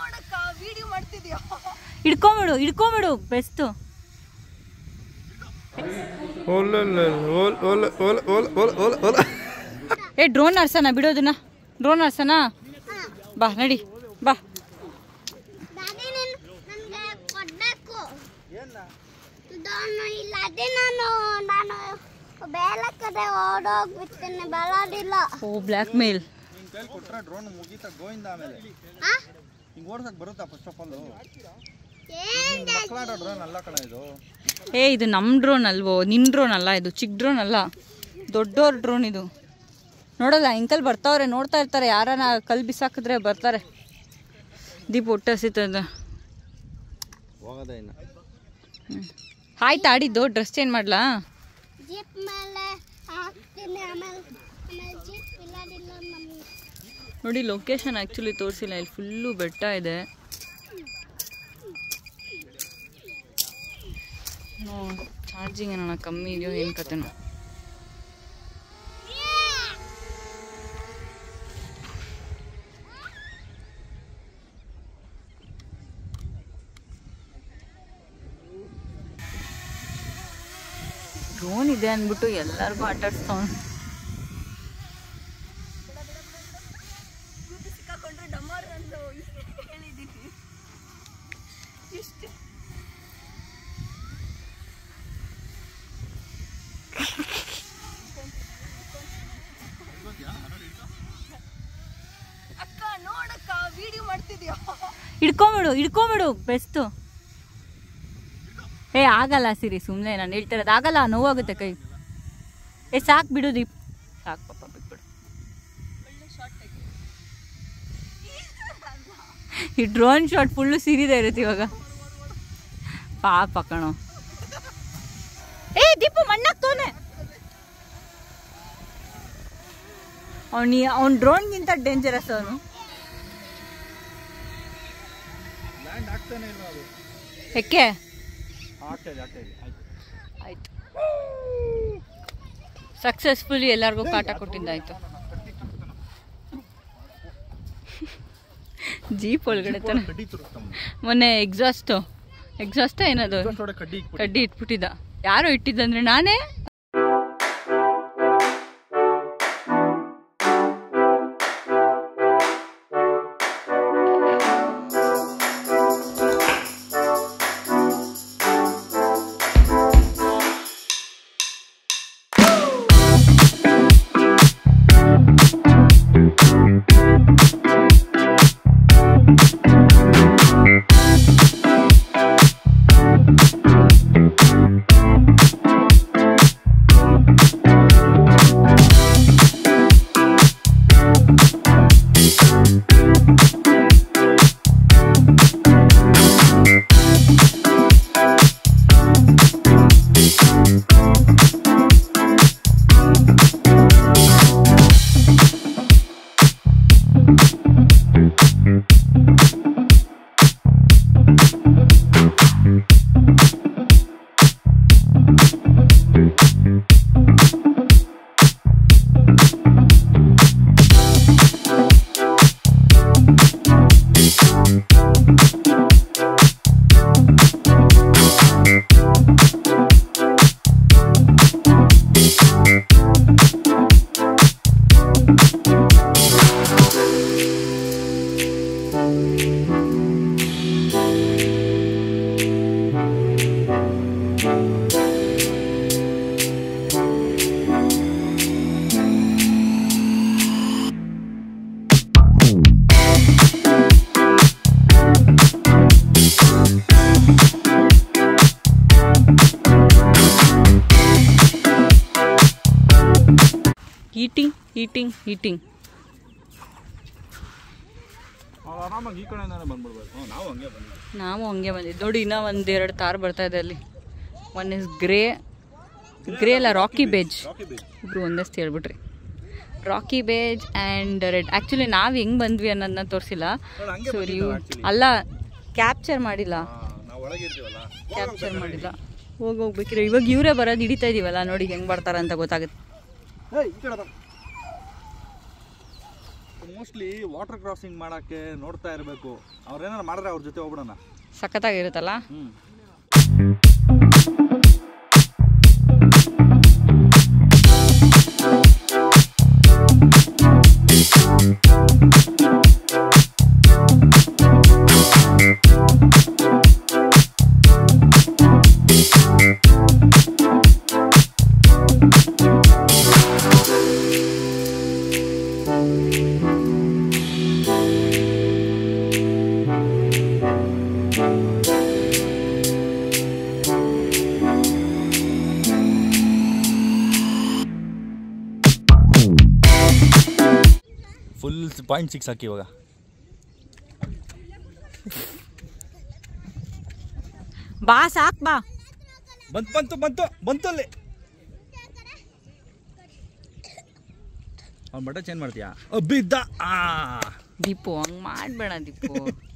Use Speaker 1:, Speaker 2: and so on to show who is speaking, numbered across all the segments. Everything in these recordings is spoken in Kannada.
Speaker 1: ನೋಡಕ್ಕ ವಿಡಿಯೋ ಮಾಡ್ತಿದ್ಯಾ
Speaker 2: ಹಿಡ್ಕೊಂಬಿಡು ಹಿಡ್ಕೊಂಬಿಡು ಬೆಸ್ತು
Speaker 3: ಓಲ ಓಲ್ ಓಲ ಓಲ ಓಲ ಓಲ ಓಲ ಓಲ
Speaker 2: ಏ ಡ್ರೋನ್ ಆಡ್ಸೋಣ ಬಿಡೋದನ್ನ ಡ್ರೋನ್ ಆಡ್ಸೋಣ ಬಾ ನಡಿ ಬಾ
Speaker 4: ದಾದಿ ನೀನು ನನಗೆ ಕೊಡ್ಬೇಕು ಇದನ್ನು ಇಲ್ಲ ಅದೇ ನಾನು ನಾನು ಬೇರೆ ಕಡೆ ಓಡೋಗ್ಬಿಡ್ತೇನೆ ಬರೋದಿಲ್ಲ
Speaker 2: ಓ ಬ್ಲ್ಯಾಕ್ ಮೇಲ್
Speaker 5: ನಿನ್ ಕೈಲಿ ಕೊಟ್ರೆ ಡ್ರೋನ್ ಮುಗೀತಾ ಗೋವಿಂದ ಆಮೇಲೆ
Speaker 4: ಆ?
Speaker 5: ಹಿಂಗ್ ಓಡ್ಸಕ್ ಬರುತ್ತಾ ಫಸ್ಟ್ ಆಫ್ ಆಲ್
Speaker 4: ಏನ್
Speaker 5: ಮಕ್ಕಳಾಟ ಡ್ರೋನ್ ಅಲ್ಲ ಕಣ ಇದು
Speaker 2: ಏ ಇದು ನಮ್ಮ ಡ್ರೋನ್ ಅಲ್ವೋ ನಿನ್ನ ಡ್ರೋನ್ ಅಲ್ಲ ಇದು ಚಿಕ್ಕ ಡ್ರೋನ್ ಅಲ್ಲ ದೊಡ್ಡೋರ್ ಡ್ರೋನ್ ಇದು ನೋಡಲ್ಲ ಇಂಕಲ್ ಬರ್ತಾವ್ರೆ ನೋಡ್ತಾ ಇರ್ತಾರೆ ಯಾರನ್ನ ಕಲ್ ಬಿಸಾಕಿದ್ರೆ ಬರ್ತಾರೆ ದೀಪ ಹೊಟ್ಟೆ ಹಸಿತದ
Speaker 5: ಹೋಗೋದೇ ಇನ್ನ
Speaker 2: ಆಯ್ತು ಆಡಿದ್ದು ಡ್ರೆಸ್ ಚೇಂಜ್ ಮಾಡ್ಲಾ
Speaker 4: ಜೀಪ್ ಮೇಲೆ ಹಾಕ್ತೀನಿ ಆಮೇಲೆ ಆಮೇಲೆ ಜೀಪ್ ಇಲ್ಲದಿಲ್ಲ ನಮ್ಗೆ
Speaker 2: ನೋಡಿ ಲೊಕೇಶನ್ ಆ್ಯಕ್ಚುಲಿ ತೋರಿಸಿಲ್ಲ ಇಲ್ಲಿ ಫುಲ್ಲು ಬೆಟ್ಟ ಇದೆ ಚಾರ್ಜಿಂಗ್ ಏನೋ ಕಮ್ಮಿ ಇದೆಯೋ ಏನು ಕತೆನೋ ಡ್ರೋನ್ ಇದೆ ಅಂದ್ಬಿಟ್ಟು ಎಲ್ಲರಿಗೂ ಆಟಾಡ್ಸ್ತಾವ
Speaker 1: ಸಿಕ್ಕಾಕೊಂಡ್ರೆ ಡಮಾರ್ ಅಂತ ಹೇಳಿದ್ದೀನಿ ಅಕ್ಕ ನೋಡಕ್ಕ ವಿಡಿಯೋ ಮಾಡ್ತಿದ್ಯಾ
Speaker 2: ಹಿಡ್ಕೊಂಬಿಡು ಹಿಡ್ಕೊಂಬಿಡು ಬೆಸ್ತು ಏ ಆಗಲ್ಲ ಸಿರಿ ಸುಮ್ಮನೆ ನಾನು ಹೇಳ್ತಿರೋದು ಆಗಲ್ಲ ನೋವಾಗುತ್ತೆ ಕೈ ಏ ಸಾಕು ಬಿಡು ದೀಪ್ ಸಾಕು ಪಾಪ ಬಿಟ್ಬಿಡು ಈ ಡ್ರೋನ್ ಶಾಟ್ ಫುಲ್ಲು ಸಿರಿದೆ ಇರುತ್ತೆ ಇವಾಗ ಪಾಪ ಕಣೋ ಏ ದೀಪು ಮಣ್ಣಾಗ್ತವನೆ ಅವನಿ ಅವ್ನ ಡ್ರೋನ್ಗಿಂತ ಡೇಂಜರಸ್ ಅವನು
Speaker 5: ಲ್ಯಾಂಡ್ ಆಗ್ತಾನೆ ಇಲ್ಲ ಅದು
Speaker 2: ಯಾಕೆ
Speaker 5: ಆಗ್ತಾ ಇದೆ ಆಗ್ತಾ ಇದೆ ಆಯ್ತು
Speaker 2: ಆಯ್ತು ಸಕ್ಸಸ್ಫುಲಿ ಎಲ್ಲರಿಗೂ ಕಾಟ ಕೊಟ್ಟಿದ್ದಾಯ್ತು ಜೀಪ್ ಒಳಗಡೆ ತಾನೆ
Speaker 5: ಕಡ್ಡಿ ತುರುಕ್ತಮ್ಮ
Speaker 2: ಮೊನ್ನೆ ಎಕ್ಸಾಸ್ಟು ಎಕ್ಸಾಸ್ಟ್ ಏನದು
Speaker 5: ನೋಡಿ ಕಡ್ಡಿ ಇಕ್ಬಿಟ್ಟು
Speaker 2: ಕಡ್ಡಿ ಇಟ್ಬಿಟ್ಟಿದ್ದ ಯಾರು ಇಟ್ಟಿದ್ದಂದ್ರೆ ನಾನೇ ಈಟಿಂಗ್ ಈಟಿಂಗ್ ಈಟಿಂಗ್
Speaker 5: ಅವ್ರು ಆರಾಮಾಗಿ ಈ ಕಡೆಯಿಂದಾನೆ ಬಂದ್ಬಿಡ್ಬೇಕು ಹ್ಞೂ ನಾವು ಹಂಗೆ ಬಂದ್ವಿ
Speaker 2: ನಾವು ಹಂಗೆ ಬಂದಿದ್ದು ನೋಡಿ ಇನ್ನೂ ಒಂದೆರಡು ಕಾರ್ ಬರ್ತಾ ಇದೆ ಅಲ್ಲಿ ಒನ್ ಇಸ್ ಗ್ರೇ ಗ್ರೇ ಅಲ್ಲ ರಾಕಿ ಬೇಜ್
Speaker 5: ರಾಕಿ ಬೀಚ್
Speaker 2: ಇಬ್ರು ಒಂದಷ್ಟು ಹೇಳ್ಬಿಟ್ರಿ ರಾಕಿ ಬೇಜ್ ಆ್ಯಂಡ್ ರೆಡ್ ಆ್ಯಕ್ಚುಲಿ ನಾವು ಹೆಂಗೆ ಬಂದ್ವಿ ಅನ್ನೋದನ್ನ ತೋರಿಸಿಲ್ಲ
Speaker 5: ನೋಡಿ ಹಂಗೆ
Speaker 2: ಸೊ
Speaker 5: ಬಂದಿದ್ದು
Speaker 2: ಇವು
Speaker 5: actually.
Speaker 2: ಅಲ್ಲ ಕ್ಯಾಪ್ಚರ್ ಮಾಡಿಲ್ಲ
Speaker 5: ಹಾಂ ನಾವು ಒಳಗಿರ್ತೀವಲ್ಲ
Speaker 2: ಕ್ಯಾಪ್ಚರ್ ಮಾಡಿಲ್ಲ ಹೋಗಿ ಹೋಗ್ಬೇಕಿದ್ರೆ ಇವಾಗ ಇವರೇ ಬರೋದು ಹಿಡಿತಾ ಇದೀವಲ್ಲ ನೋಡಿ ಹೆಂಗೆ ಬರ್ತಾರೆ ಅಂತ ಗೊತ್ತಾಗುತ್ತೆ
Speaker 5: ಏಯ್ ಈ ಕಡೆ ಬಾ ಮೋಸ್ಟ್ಲಿ ವಾಟರ್ ಕ್ರಾಸಿಂಗ್ ಮಾಡಕ್ಕೆ ನೋಡ್ತಾ ಇರಬೇಕು ಅವ್ರೇನಾರು ಮಾಡಿದ್ರೆ ಅವ್ರ ಜೊತೆ ಹೋಗ್ಬಿಡೋಣ
Speaker 2: ಸಖತ್ತಾಗಿರುತ್ತಲ್ಲ
Speaker 5: ಹ್ಞೂ ಫುಲ್ ಪಾಯಿಂಟ್ ಸಿಕ್ಸ್ ಹಾಕಿ ಇವಾಗ
Speaker 2: ಬಾ ಸಾಕ್ ಬಾ
Speaker 5: ಬಂತು ಬಂತು ಬಂತು ಬಂತು ಅಲ್ಲಿ ಅವ್ನು ಬಟ್ಟೆ ಚೇಂಜ್ ಮಾಡ್ತೀಯಾ ಬಿದ್ದ ಆ
Speaker 2: ದೀಪು ಹಂಗ್ ಮಾಡ್ಬೇಡ ದೀಪು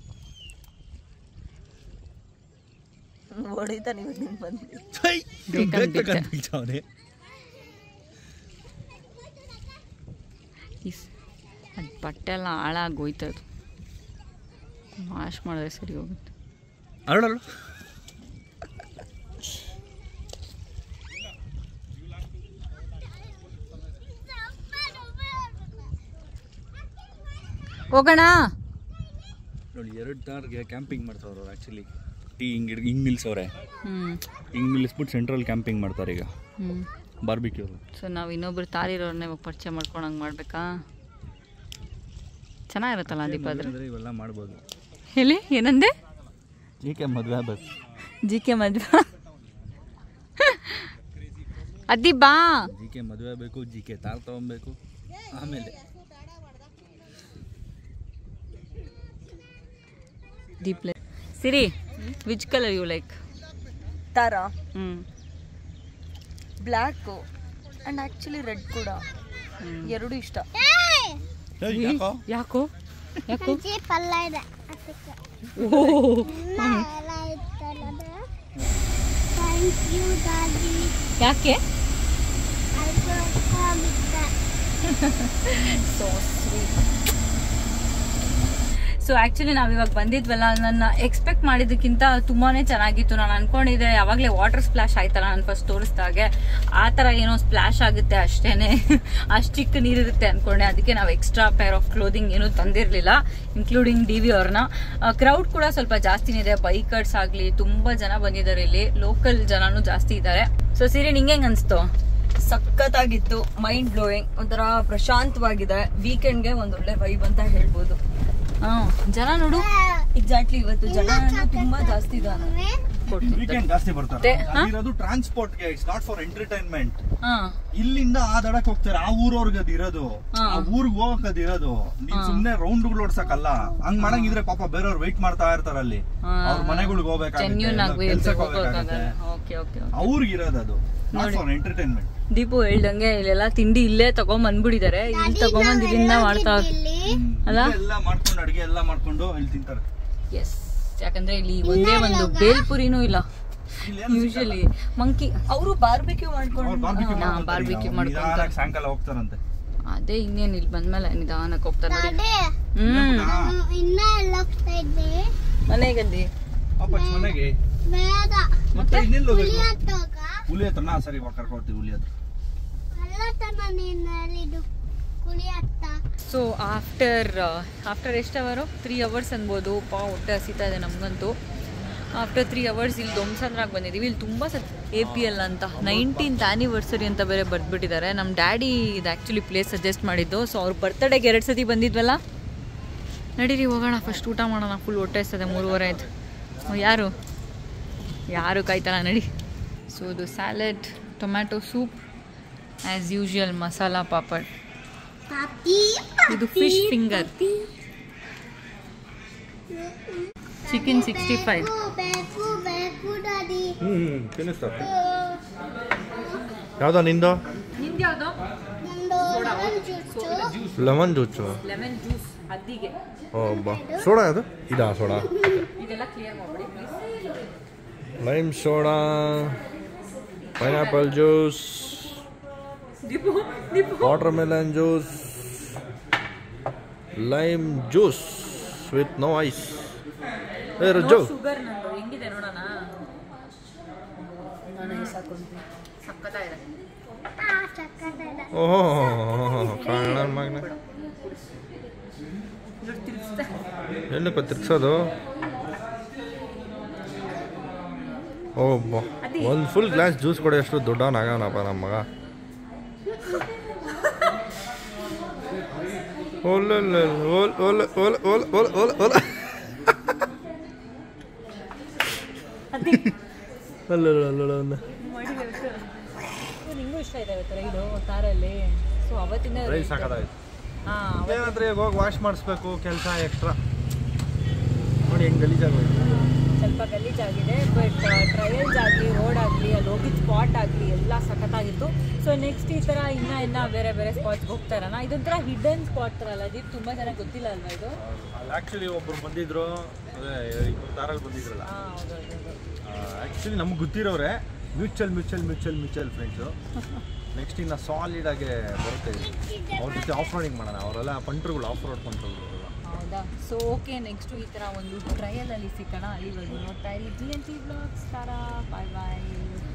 Speaker 1: ಹೊಡಿತಾ ನೀವು ನಿಮ್ ಬಂದು
Speaker 5: ಛೈ, ಇವ್ನ್
Speaker 2: ಬೇಕಂದ್
Speaker 5: ಬೇಕು ಬೇಕಂದ್
Speaker 2: ಬಿದ್ದ.
Speaker 5: ಬೀಳ್ತಾವ್ನೆ.
Speaker 2: ಅದು ಬಟ್ಟೆ ಎಲ್ಲ ಹಾಳಾಗೋಯ್ತದು ವಾಶ್ ಮಾಡಿದ್ರೆ ಸರಿ ಹೋಗುತ್ತೆ
Speaker 5: ಅರಳಲ್ಲ
Speaker 2: ಹೋಗೋಣ
Speaker 5: ನೋಡಿ ಎರಡು ತಾರ್ಗೆ ಕ್ಯಾಂಪಿಂಗ್ ಮಾಡ್ತಾವ್ರು ಆ್ಯಕ್ಚುಲಿ ಟೀ ಹಿಂಗೆ ಹಿಂಗೆ ನಿಲ್ಸವ್ರೆ
Speaker 2: ಹ್ಞೂ
Speaker 5: ಹಿಂಗೆ ನಿಲ್ಲಿಸ್ಬಿಟ್ಟು ಸೆಂಟ್ರಲ್ ಕ್ಯಾಂಪಿಂಗ್ ಮಾಡ್ತಾರೆ ಈಗ
Speaker 2: ಹ್ಞೂ
Speaker 5: ಬಾರ್ಬಿಕ್ಯೂ
Speaker 2: ಸೊ ನಾವು ಇನ್ನೊಬ್ರು ತಾರಿರೋರ್ನ ಇವಾಗ ಪರಿಚಯ ಮಾಡ್ಕೊಳಂಗೆ ಮಾಡ್ಬೇಕಾ ಚೆನ್ನಾಗಿರುತ್ತಲ್ಲ ದೀಪ ಅದ್ರ
Speaker 5: ಅಂದರೆ ಇವೆಲ್ಲ ಮಾಡ್ಬೋದು
Speaker 2: ಹೇಳಿ ಏನಂದೆ
Speaker 5: ಏಕೆ ಮದುವೆ ಆಗ್ಬೇಕು
Speaker 2: ಜಿ ಕೆ ಮದ್ವೆ ಅದ್ದಿ ಬಾ
Speaker 5: ಜಿ ಕೆ ಮದುವೆ ಬೇಕು ಜಿ ಕೆ ತಾರ್ ತೊಗೊಬೇಕು ಆಮೇಲೆ
Speaker 2: ದೀಪ್ಲೆ Siri which colour you like
Speaker 1: ತಾರ
Speaker 2: ಹ್ಞೂ
Speaker 1: ಬ್ಲ್ಯಾಕು ಅಂಡ್ ಆಕ್ಚುಲಿ ರೆಡ್ ಕೂಡ ಎರಡು ಇಷ್ಟ
Speaker 5: ಯಾಕೋ
Speaker 2: ಯಾಕೋ ಯಾಕೋ
Speaker 4: ಜೀಪ್ ಅಲ್ಲ ಇದೆ ಅದಕ್ಕೆ ಇನ್ನ ಎಲ್ಲ ಇತ್ತಲ್ಲ ಥ್ಯಾಂಕ್ ಯು ದಾದಿ
Speaker 2: ಯಾಕೆ
Speaker 4: ಅಲ್ಪ ಬಿಟ್ಟ
Speaker 1: ಸೊ ಸ್ವೀಟ್
Speaker 2: ಸೊ ಆ್ಯಕ್ಚುಲಿ ನಾವು ಇವಾಗ ಬಂದಿದ್ವಲ್ಲ ನನ್ನ ಎಕ್ಸ್ಪೆಕ್ಟ್ ಮಾಡಿದ್ದಕ್ಕಿಂತ ತುಂಬಾ ಚೆನ್ನಾಗಿತ್ತು ನಾನು ಅನ್ಕೊಂಡಿದ್ದೆ ಯಾವಾಗಲೇ ವಾಟರ್ ಸ್ಪ್ಲಾಶ್ ಆಯ್ತಲ್ಲ ನಾನು ಫಸ್ಟ್ ತೋರಿಸ್ದಾಗೆ ಆ ಥರ ಏನೋ ಸ್ಪ್ಲಾಶ್ ಆಗುತ್ತೆ ಅಷ್ಟೇನೆ ಅಷ್ಟು ಚಿಕ್ಕ ನೀರಿರುತ್ತೆ ಅನ್ಕೊಂಡೆ ಅದಕ್ಕೆ ನಾವು ಎಕ್ಸ್ಟ್ರಾ ಪೇರ್ ಆಫ್ ಕ್ಲೋದಿಂಗ್ ಏನೂ ತಂದಿರಲಿಲ್ಲ ಇನ್ಕ್ಲೂಡಿಂಗ್ ಡಿ ವಿ ಅವ್ರನ್ನ ಕ್ರೌಡ್ ಕೂಡ ಸ್ವಲ್ಪ ಜಾಸ್ತಿನೇ ಇದೆ ಬೈಕರ್ಸ್ ಆಗಲಿ ತುಂಬ ಜನ ಬಂದಿದ್ದಾರೆ ಇಲ್ಲಿ ಲೋಕಲ್ ಜನನೂ ಜಾಸ್ತಿ ಇದ್ದಾರೆ ಸೊ ಸೀರೆ ನಿಂಗೆ ಹೆಂಗ್ ಅನ್ಸ್ತು
Speaker 1: ಸಖತ್ತಾಗಿತ್ತು ಮೈಂಡ್ ಬ್ಲೋಯಿಂಗ್ ಒಂಥರ ಪ್ರಶಾಂತವಾಗಿದೆ ವೀಕೆಂಡ್ಗೆ ಒಂದೊಳ್ಳೆ ವೈಬ್ ಅಂತ ಹೇಳ್ಬೋದು
Speaker 2: ಹಾಂ ಜನ ನೋಡು
Speaker 1: ಎಕ್ಸಾಕ್ಟ್ಲಿ ಇವತ್ತು ಜನ ತುಂಬಾ ಜಾಸ್ತಿ ಇದಾರೆ
Speaker 2: ಕೊಡ್ತಿದ್ದಾರೆ.
Speaker 5: ವೀಕೆಂಡ್ ಜಾಸ್ತಿ ಬರ್ತಾರೆ
Speaker 2: ಮತ್ತೆ, ಹಾ?
Speaker 5: ಅದಿರೋದು ಟ್ರಾನ್ಸ್ಪೋರ್ಟ್ಗೆ ಇಟ್ಸ್ ನಾಟ್ ಫಾರ್ ಎಂಟರ್ಟೈನ್ಮೆಂಟ್
Speaker 2: ಹಾಂ
Speaker 5: ಇಲ್ಲಿಂದ ಆ ದಡಕ್ ಹೋಗ್ತಾರೆ ಆ ಊರವ್ರಿಗೆ ಅದಿರೋದು
Speaker 2: ಹಾ.
Speaker 5: ಆ ಊರ್ಗ್ ಹೋಗಕ್ ಅದಿರೋದು ನೀನ್ ಸುಮ್ನೆ ರೌಂಡ್ ಓಡ್ಸಕ್ಕಲ್ಲ ಹಂಗ್ ಮಾಡಂಗಿದ್ರೆ ಪಾಪ ಬೇರೆಯವ್ರು ವೆಯ್ಟ್ ಮಾಡ್ತಾ ಇರ್ತಾರ ಅಲ್ಲಿ ಅವ್ರ ಮನೆಗಳಿಗೆ
Speaker 2: ಜೆನ್ಯೂನ್ ಆಗಿ
Speaker 5: ಹೋಗ್ಬೇಕಾಗುತ್ತೆ
Speaker 2: ಹೋಗೋಕ್ಕಾಗಲ್ಲ ಓಕೆ ಓಕೆ
Speaker 5: ಅವ್ರಿಗೆ ಇರೋದು ಅದು ನಾಟ್ ಫಾರ್ ಎಂಟರ್ಟೈನ್ಮೆಂಟ್
Speaker 2: ದೀಪು ಹೇಳ್ದಂಗೆ ಇಲ್ಲೆಲ್ಲ ತಿಂಡಿ ಇಲ್ಲೇ ತಗೊಂಡ್ ಬಂದ್ಬಿಟ್ಟಿದ್ದಾರೆ ಇಲ್ಲಿ ತಗೊಂಬಂದ್ ಇಲ್ಲಿಂದ ಮಾಡ್ತಾ
Speaker 4: ಇಲ್ಲಿ
Speaker 2: ಅಲ್ಲ?
Speaker 5: ಎಲ್ಲ ಮಾಡ್ಕೊಂಡು ಅಡಿಗೆ ಎಲ್ಲ ಮಾಡ್ಕೊಂಡು ಇಲ್ಲಿ ತಿಂತಾರೆ
Speaker 2: ಎಸ್ ಯಾಕಂದ್ರೆ ಇಲ್ಲಿ ಒಂದೇ ಒಂದು ಬೇಲ್ಪುರಿನೂ ಇಲ್ಲ
Speaker 5: ಇಲ್ಲಿ ಏನು
Speaker 2: ಯೂಶಲಿ ಮಂಕಿ
Speaker 1: ಅವರು ಬಾರ್ಬಿಕ್ಯೂ ಮಾಡ್ಕೊಂಡು
Speaker 5: ಅವ್ರು barbecue
Speaker 2: ಹಾ,
Speaker 5: ಮಾಡ್ಕೊಂತಾರೆ
Speaker 2: barbecue
Speaker 5: ಈಗ.
Speaker 2: ಮಾಡ್ಕೊಂತಾರೆ.
Speaker 5: ನಿಧಾನಕ್ಕೆ ಸಾಯಂಕಾಲ ಹೋಗ್ತಾರಂತೆ
Speaker 2: ಅದೇ ಇನ್ನೇನ್ ಇಲ್ಲಿ ಬಂದ್ಮೇಲೆ ನಿಧಾನಕ್ಕೆ ಹೋಗ್ತಾರೆ ನೋಡಿ
Speaker 4: ಅದೇ
Speaker 2: ಹ್ಮ್
Speaker 5: ಹಾ.
Speaker 4: ಇನ್ನ ಎಲ್ಲ ಹೋಗ್ತಾ ಇದ್ದೆ
Speaker 1: ಮನೆಗಂದಿ
Speaker 5: ವಾಪಸ್ ಮನೆಗೆ
Speaker 4: ಬೇಡ
Speaker 5: ಮತ್ತೆ ಇನ್ನೆಲ್ಲ
Speaker 4: ಹುಲಿ
Speaker 5: ಹೋಗ್ಬೇಕು
Speaker 4: ಹತ್ತೋಗ
Speaker 5: ಹುಲಿ ಹತ್ರ ನಾ ಸರಿ ಕರ್ಕೊಳ್ತೀವಿ ಹುಲಿ ಹತ್ರ
Speaker 4: ಅಲ್ಲತನ ನೀನು ಅಲ್ಲಿದು ಹುಲಿ ಹತ್ತ
Speaker 2: ಸೊ ಆಫ್ಟರ್ ಆಫ್ಟರ್ ಎಷ್ಟು ಅವರು ತ್ರೀ ಅವರ್ಸ್ ಅನ್ಬೋದು ಪಾ ಹೊಟ್ಟೆ ಹಸಿತಾ ಇದೆ ನಮಗಂತೂ ಆಫ್ಟರ್ ತ್ರೀ ಅವರ್ಸ್ ಇಲ್ಲಿ ದೊಮ್ಸಂದ್ರಾಗ ಬಂದಿದ್ದೀವಿ ಇಲ್ಲಿ ತುಂಬ ಸತ್ ಎ ಪಿ ಎಲ್ ಅಂತ ನೈನ್ಟೀನ್ತ್ ಆ್ಯನಿವರ್ಸರಿ ಅಂತ ಬೇರೆ ಬರೆದ್ಬಿಟ್ಟಿದ್ದಾರೆ ನಮ್ಮ ಡ್ಯಾಡಿ ಇದು ಆ್ಯಕ್ಚುಲಿ ಪ್ಲೇಸ್ ಸಜೆಸ್ಟ್ ಮಾಡಿದ್ದು ಸೊ ಅವ್ರ ಬರ್ತಡೇಗೆ ಎರಡು ಸತಿ ಬಂದಿದ್ವಲ್ಲ ನಡೀರಿ ಹೋಗೋಣ ಫಸ್ಟ್ ಊಟ ಮಾಡೋಣ ಫುಲ್ ಹೊಟ್ಟೆ ಹಸ್ತದೆ ಮೂರುವರೆ ಆಯ್ತು ಓ, ಯಾರು ಯಾರು ಕಾಯ್ತಲ್ಲ ನಡಿ ಸೊ ಇದು salad tomato soup as usual masala papad
Speaker 4: ಪಾಪಿ
Speaker 2: ಇದು fish finger chicken sixty five
Speaker 4: ಬೇಕು ಬೇಕು ದಾದಿ
Speaker 3: ಹ್ಮ್ ತಿನ್ನಿಸ್ತಾರೆ ಯಾವ್ದಾ ನಿಂದು
Speaker 2: ನಿಮ್ದು ಯಾವುದು
Speaker 4: ನಂದು lemon juice.
Speaker 3: Lemon juice
Speaker 2: lemon juice ಅದ್ದಿಗೆ
Speaker 3: ಓ ಬಾ ಸೋಡಾ ಅದು ಇದಾ ಸೋಡಾ
Speaker 2: ಇದೆಲ್ಲ ಕ್ಲಿಯರ್ ಮಾಡ್ಬಿಡಿ please
Speaker 3: lime soda pineapple juice
Speaker 2: Deepu Deepu
Speaker 3: watermelon juice lime juice with no ice ಏ ರಜ್ಜು
Speaker 2: ಶುಗರ್ ನಂದು ಹೆಂಗಿದೆ ನೋಡೋಣ ನಾನು ಐಸ್ ಹಾಕೊಂತೀನಿ ಸಕ್ಕತ್ತಾಗಿದೆ
Speaker 4: ಆ ಸಕ್ಕತ್ತಾಗಿದೆ.
Speaker 3: ಓಹೋ ಕಾರಣ ಮಗನ ಏನಕ್ಕೆ ತಿರ್ಗ್ಸೋದು ಓ ಒಂದು ಫುಲ್ ಗ್ಲಾಸ್ ಜ್ಯೂಸ್ ಕೊಡಿ ಅಷ್ಟು ದೊಡ್ಡವನಾಗವನಪ್ಪ ನಮ್ಮ ಮಗ ಓಲ ಓಲ್ ಓಲ ಓಲ ಓಲ ಓಲ ಓಲ ಓಲ ಅಲ್ಲ ಅಲ್ಲ ಅಲ್ಲ
Speaker 2: ನಿಂಗೂ ಇಷ್ಟ ಇದೆ ಇವತ್ತು ರೈಡು ಕಾರಲ್ಲಿ ಸೊ ಅವತ್ತಿಂದ
Speaker 5: ರೈಸ್ ಸಾಕಾಯ್ತು
Speaker 2: ಹಾಂ
Speaker 5: ಏನಂದ್ರೆ ಈಗ ಹೋಗಿ ವಾಶ್ ಮಾಡಿಸ್ಬೇಕು ಕೆಲಸ ಎಕ್ಸ್ಟ್ರಾ ನೋಡಿ ಹೆಂಗ್ ಗಲೀಜಾಗೋಯ್ತು
Speaker 2: ಸ್ವಲ್ಪ ಗಲೀಜಾಗಿದೆ ಬಟ್ ಟ್ರಯಲ್ಸ್ ಆಗಲಿ ರೋಡ್ ಆಗಲಿ ಅಲ್ಲಿ ಹೋಗಿದ್ದ ಸ್ಪಾಟ್ ಆಗಲಿ ಎಲ್ಲ ಸಖತ್ತಾಗಿತ್ತು ಸೊ ನೆಕ್ಸ್ಟ್ ಈ ಥರ ಇನ್ನೂ ಇನ್ನೂ ಬೇರೆ ಬೇರೆ ಸ್ಪಾಟ್ಸ್ಗೆ ಹೋಗ್ತಾ ಇರೋಣ ಇದೊಂಥರ ಹಿಡನ್ ಸ್ಪಾಟ್ ಥರ ಅಲ್ಲ ಇದು ತುಂಬ ಜನ ಗೊತ್ತಿಲ್ಲ ಅಲ್ವಾ ಇದು
Speaker 5: ಅಲ್ಲಿ ಆ್ಯಕ್ಚುಲಿ ಒಬ್ರು ಬಂದಿದ್ರು ಅದೇ ಇಬ್ಬರು ಕಾರಲ್ಲಿ ಬಂದಿದ್ರಲ್ಲ
Speaker 2: ಹಾಂ ಹೌದು ಹೌದು
Speaker 5: ಆ್ಯಕ್ಚುಲಿ ನಮ್ಗೆ ಗೊತ್ತಿರೋರೆ mutual mutual mutual mutual friends next ಇನ್ನು ಸಾಲಿಡ್ ಆಗಿ ಬರುತ್ತೆ ಇದು. ಅವ್ರ ಜೊತೆ ಆಫ್ ರೋಡಿಂಗ್ ಮಾಡೋಣ ಅವರೆಲ್ಲ ಪಂಟ್ರುಗಳು ಆಫ್ ರೋಡ್ ಪಂಟ್ರುಗಳು
Speaker 2: ಹೌದಾ ಸೊ ಓಕೆ ನೆಕ್ಸ್ಟು ಈ ಥರ ಒಂದು ಟ್ರಯಲಲ್ಲಿ ಸಿಗೋಣ ಅಲ್ಲಿವರೆಗೂ ನೋಡ್ತಾ ಇರಿ ಜಿ ಎನ್ ಟಿ ಬ್ಲಾಗ್ಸ್ ತಾರಾ ಬಾಯ್ ಬಾಯ್